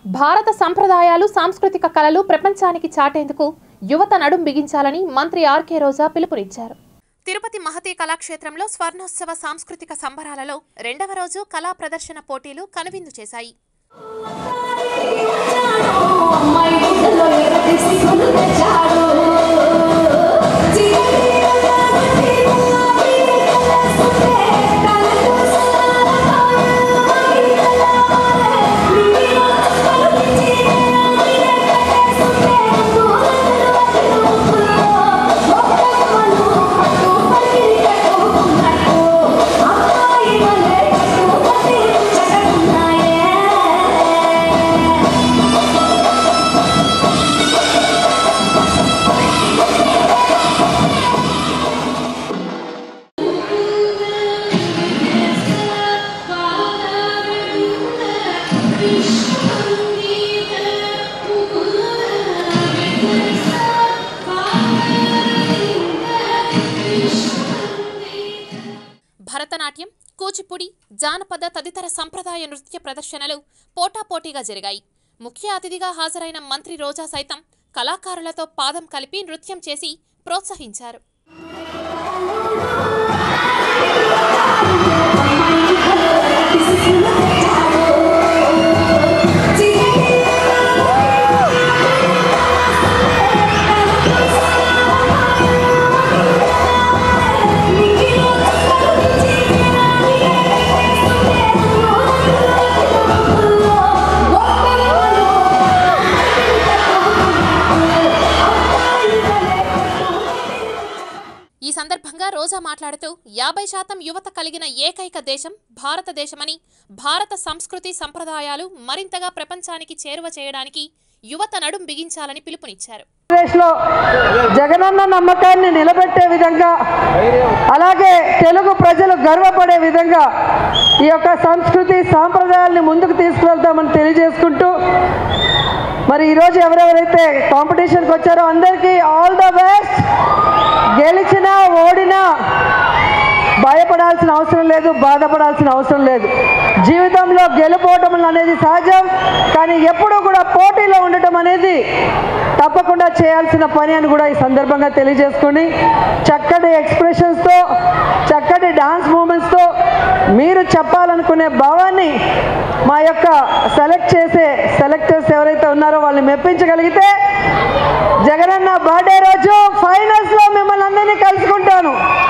భారత సంప్రదాయాలు సాంస్కృతిక కళలు ప్రపంచానికి చాటేందుకు యువత నడుం బిగించాలని మంత్రి ఆర్కే రోజా పిలుపునిచ్చారు తిరుపతి మహతి కళాక్షేత్రంలో స్వర్ణోత్సవ సాంస్కృతిక సంబరాలలో రెండవ రోజు కళా ప్రదర్శన పోటీలు కనువిందు చేశాయి అమ్మాయి గుడ్డలో ఎగదీసి గుళ్ళు తెచ్చాడు Yeah. భరతనాట్యం కూచిపూడి జానపద తదితర సంప్రదాయ నృత్య ప్రదర్శనలు పోటాపోటీగా జరిగాయి ముఖ్య అతిథిగా హాజరైన మంత్రి రోజా సైతం కళాకారులతో పాదం కలిపి నృత్యం చేసి ప్రోత్సహించారు ఈ సందర్భంగా రోజా మాట్లాడుతూ యాభై శాతం యువత కలిగిన ఏకైక దేశం భారతదేశమని భారత సంస్కృతి సంప్రదాయాలు మరింతగా ప్రపంచానికి చేరువ చేయడానికి యువత నడుం బిగించాలని పిలుపునిచ్చారు ఆంధ్రప్రదేశ్లో జగనన్న నమ్మకాన్ని నిలబెట్టే విధంగా అలాగే తెలుగు ప్రజలు గర్వపడే విధంగా ఈ యొక్క సంస్కృతి సాంప్రదాయాల్ని ముందుకు తీసుకువెళ్తామని తెలియజేసుకుంటూ మరి ఈరోజు ఎవరెవరైతే కాంపిటీషన్కి వచ్చారో అందరికీ ఆల్ ద బెస్ట్ గెలిచినా ఓడినా భయపడాల్సిన అవసరం లేదు బాధపడాల్సిన అవసరం లేదు జీవితంలో గెలుపోవటం అనేది సహజం కానీ ఎప్పుడూ కూడా పోటీలో ఉండటం అనేది తప్పకుండా చేయాల్సిన పని అని కూడా ఈ సందర్భంగా తెలియజేసుకుని చక్కటి ఎక్స్ప్రెషన్స్తో చక్కటి డాన్స్ మూమెంట్స్తో మీరు చెప్పాలనుకునే భావాన్ని మా యొక్క సెలెక్ట్ చేసే సెలెక్టర్స్ ఎవరైతే ఉన్నారో వాళ్ళని మెప్పించగలిగితే జగనన్న బర్త్డే రోజు ఫైనల్స్లో మిమ్మల్ని అందరినీ కలుసుకుంటాను